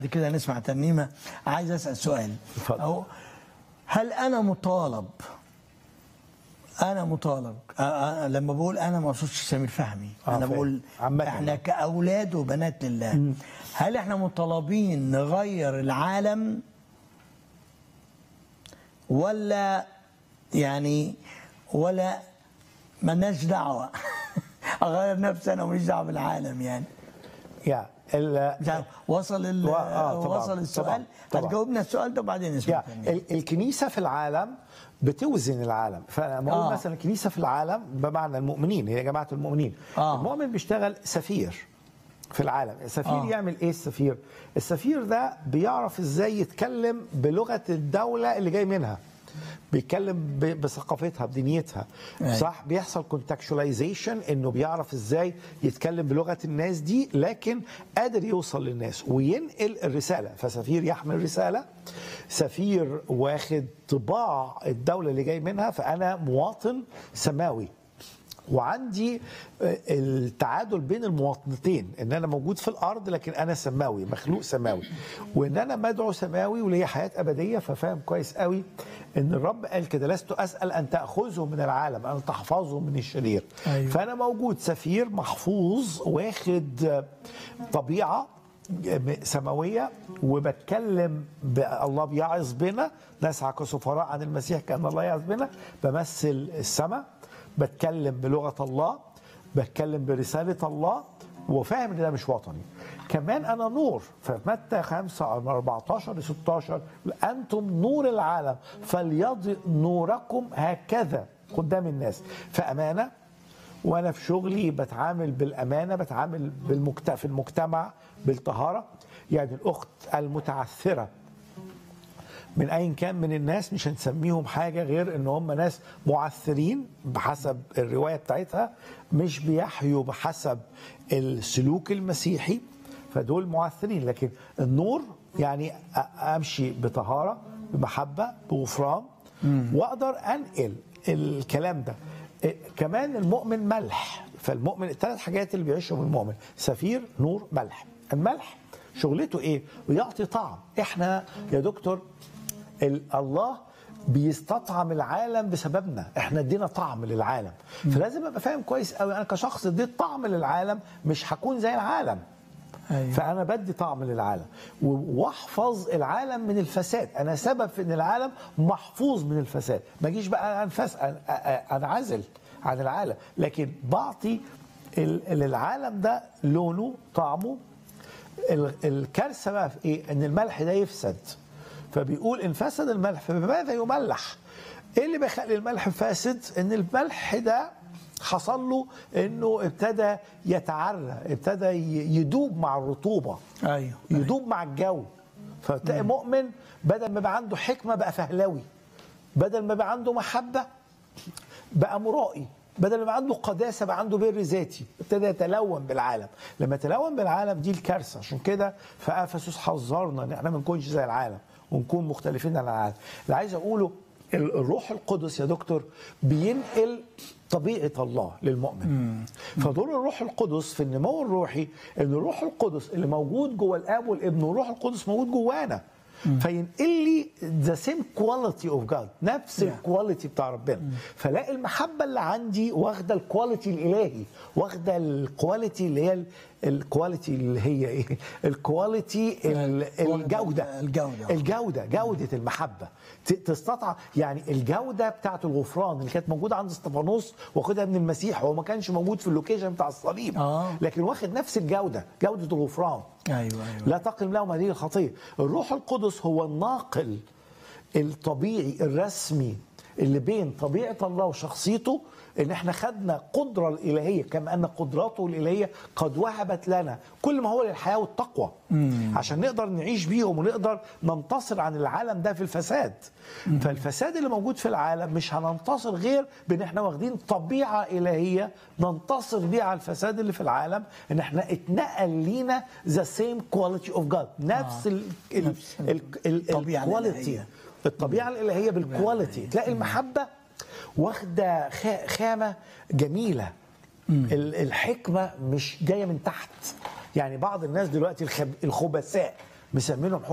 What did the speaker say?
بعد كده نسمع ترنيمة عايز أسأل سؤال اتفضل. أو هل أنا مطالب أنا مطالب أ- أ- لما بقول أنا ما اقصدش سمير فهمي آه، أنا فاهم. بقول عامة. إحنا كأولاد وبنات لله هل إحنا مطالبين نغير العالم ولا يعني ولا ملناش دعوة أغير نفسي أنا وماليش دعوة بالعالم يعني يا ال مش عارف وصل ال- و- آه، طبعاً، وصل السؤال طبعاً، طبعاً. هتجاوبنا السؤال ده وبعدين نسمع يا تاني. ال- الكنيسه في العالم بتوزن العالم فلما اقول آه. مثلا الكنيسه في العالم بمعنى المؤمنين هي جماعه المؤمنين آه. المؤمن بيشتغل سفير في العالم السفير آه. آه. يعمل ايه السفير السفير ده بيعرف ازاي يتكلم بلغه الدوله اللي جاي منها بيتكلم ب- بثقافتها بدنيتها أيوة. صح بيحصل كونتكشواليزيشن انه بيعرف ازاي يتكلم بلغه الناس دي لكن قادر يوصل للناس وينقل الرساله فسفير يحمل رساله سفير واخد طباع الدوله اللي جاي منها فانا مواطن سماوي وعندي آه، التعادل بين المواطنتين ان انا موجود في الارض لكن انا سماوي مخلوق سماوي وان انا مدعو سماوي وليا حياه ابديه ففاهم كويس قوي ان الرب قال كده لست اسال ان تاخذه من العالم ان تحفظه من الشرير أيوة. فانا موجود سفير محفوظ واخد آه، طبيعه سماويه وبتكلم ب- الله بيعظ بنا نسعى كسفراء عن المسيح كان الله يعظ بنا بمثل السماء بتكلم بلغه الله بتكلم برساله الله وفاهم ان ده مش وطني كمان انا نور فمتى 5 14 ل 16 انتم نور العالم فليضئ نوركم هكذا قدام الناس فامانه وانا في شغلي بتعامل بالامانه بتعامل بالمجت... في المجتمع بالطهاره يعني الاخت المتعثره من ايا كان من الناس مش هنسميهم حاجه غير ان هم ناس معثرين بحسب الروايه بتاعتها مش بيحيوا بحسب السلوك المسيحي فدول معثرين لكن النور يعني أ- امشي بطهاره بمحبه بغفران واقدر انقل الكلام ده إيه، كمان المؤمن ملح فالمؤمن الثلاث حاجات اللي بيعيشهم المؤمن سفير نور ملح الملح شغلته ايه ويعطي طعم احنا يا دكتور ال- الله بيستطعم العالم بسببنا احنا ادينا طعم للعالم فلازم ابقى فاهم كويس قوي انا كشخص اديت طعم للعالم مش هكون زي العالم أيوة. فانا بدي طعم للعالم و- واحفظ العالم من الفساد انا سبب في ان العالم محفوظ من الفساد ما اجيش بقى انفس أن- أ- أ- انعزل عن العالم لكن بعطي ال- للعالم ده لونه طعمه ال- الكارثه بقى في ايه ان الملح ده يفسد فبيقول ان فسد الملح فبماذا يملح ايه اللي بيخلي الملح فاسد ان الملح ده حصل له انه ابتدى يتعرى ابتدى ي- يدوب مع الرطوبه أيوه يدوب مع الجو فتلاقي مؤمن بدل ما بقى عنده حكمه بقى فهلوي بدل ما بقى عنده محبه بقى مرائي بدل ما بقى عنده قداسه بقى عنده بر ذاتي ابتدى يتلون بالعالم لما يتلون بالعالم دي الكارثه عشان كده في افسس حذرنا ان احنا ما نكونش زي العالم ونكون مختلفين عن العالم اللي عايز اقوله ال- الروح القدس يا دكتور بينقل طبيعه الله للمؤمن فدور الروح القدس في النمو الروحي ان الروح القدس اللي موجود جوه الاب والابن والروح القدس موجود جوانا فينقل لي ذا سيم كواليتي اوف جاد نفس الكواليتي بتاع ربنا فلاقي المحبه اللي عندي واخده الكواليتي الالهي واخده الكواليتي اللي هي ال- الكواليتي اللي هي ايه الكواليتي ال- الجوده الجودة. الجوده جوده المحبه ت- تستطع يعني الجوده بتاعت الغفران اللي كانت موجوده عند استفانوس واخدها من المسيح هو ما كانش موجود في اللوكيشن بتاع الصليب آه. لكن واخد نفس الجوده جوده الغفران أيوه أيوه لا تقم لهم هذه الخطيه الروح القدس هو الناقل الطبيعي الرسمي اللي بين طبيعه الله وشخصيته ان احنا خدنا قدره الالهيه كما ان قدراته الالهيه قد وهبت لنا كل ما هو للحياه والتقوى عشان نقدر نعيش بيهم ونقدر ننتصر عن العالم ده في الفساد فالفساد اللي موجود في العالم مش هننتصر غير بان احنا واخدين طبيعه الهيه ننتصر بيها على الفساد اللي في العالم ان احنا اتنقل لينا ذا سيم كواليتي اوف جاد نفس ال ال نفس ال ال الطبيعة الكواليتي الإلهية. الطبيعه الالهيه بالكواليتي تلاقي المحبه واخده خا- خامه جميله ال- الحكمه مش جايه من تحت يعني بعض الناس دلوقتي الخب- الخبثاء مسمينهم